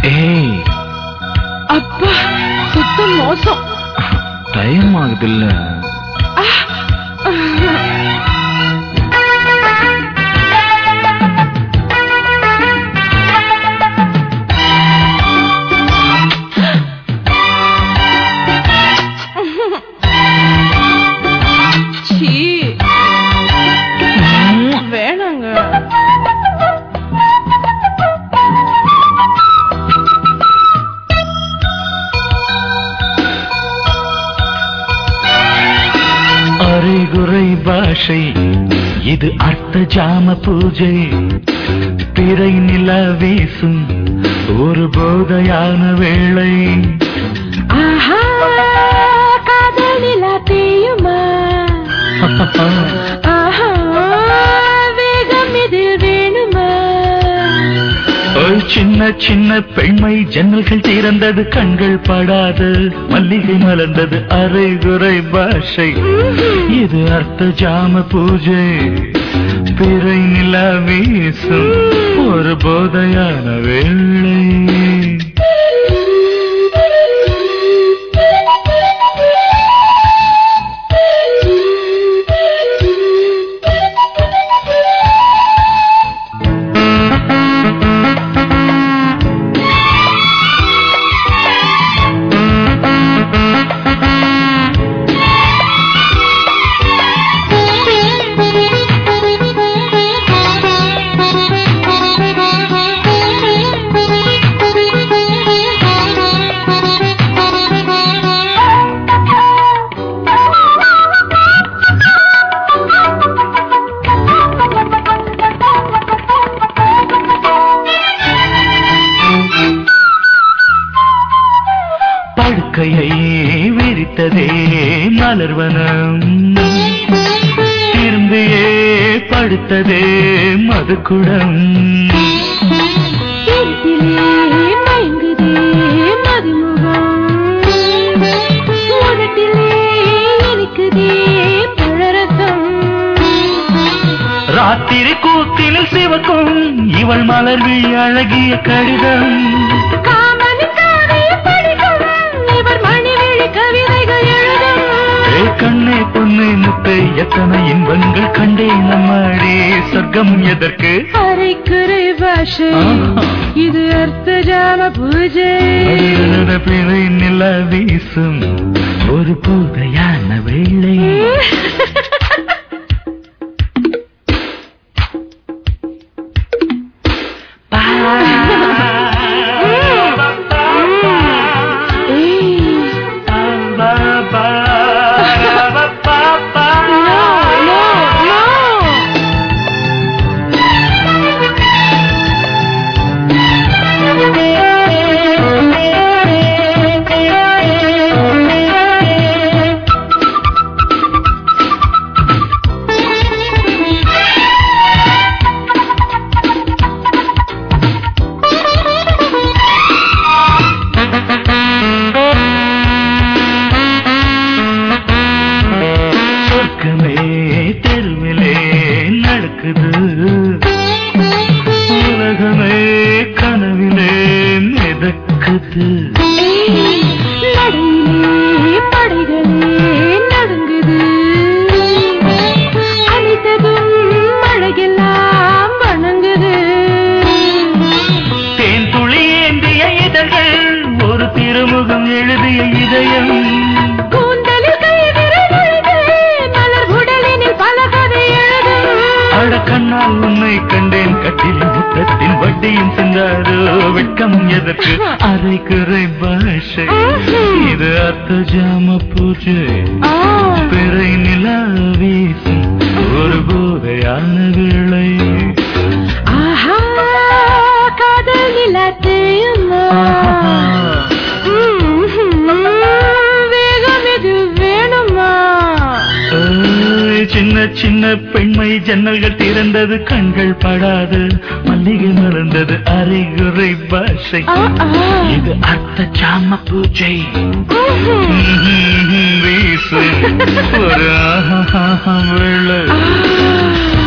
ஏய் அப்பா சுத்தம் மோசம் டைம் ஆகுதுல்ல சீ வேணாங்க அரைகுறை பாஷை இது அர்த்த ஜாம பூஜை பிறை நில வீசும் ஒரு போதையான வேளை ஆஹா காதல் நிலா தேயுமா ஆஹா வேகம் இதில் வேணுமா ஒரு சின்ன சின்ன பெண்மை ஜன்னல்கள் திறந்தது கண்கள் படாது மல்லிகை மலர்ந்தது அரைகுறை பாஷை இது அர்த்த ஜாம பூஜை பிறை நில வீசும் ஒரு போதையான வேளை படுக்கையை விரித்ததே மலர்வனம் திரும்பியே படுத்ததே மதுக்குடம் இருட்டிலே மயங்குதே மதிமுகம் உதட்டிலே இனிக்குதே பழரசம் ராத்திரி கூத்தினில் சிவக்கும் இவள் மலர்வி அழகிய கடிதம் காமனின் காவிய படிக்கும் இவர் மணிவிழி கவிதைகள் எழுதும் ஏ கண்ணே பொண்ணு முத்தை எத்தனை இன்பங்கள் கண்டே நம்மாடே சொர்க்கம் எதற்கு அரைக்குறை பாஷை ஆஹா. இது அர்த்த ஜாம பூஜை அடடட பிறை நில வீசும் ஒரு புதையான வேளை ஏய், no, no, no. சொர்க்கமே தெருவிலே நடக்குது உலகமே கனவிலே மிதக்குது ஏய், நடையிலே படைகளே நடுங்குது அனைத்ததும் அழகெல்லாம் வணங்குது தேன் துளி ஏந்திய இதழ்கள் ஒரு திருமுகம் எழுதிய இதயம் கூந்தலில் கை விரல் நுழைந்து, மலர் உடலினில் பல கதை எழுதும். அட கண்ணால் உன்னை கண்டேன் கட்டிலின் முத்தத்தின் வட்டியும் சிந்தாரோ வெட்கம் எதற்கு அரை குறை பாஷை இது அர்த்த ஜாம பூஜை ஆ, பிறை நிலா வீசும் ஒரு போதையான வேளை ஆஹா, காதல் நிலா தேயுமா? ம்ஹும், வேகம் இது வேணுமா ஏய், சின்ன சின்ன பெண்மை ஜன்னல்கள் திறந்தது கண்கள் படாது மல்லிகை மலர்ந்தது அரைகுறை பாஷை ஆ, ஆ. இது அர்த்த ஜாம பூஜை ம்ஹும். வீசு ஒரு ஆஹா வேளை ஆ.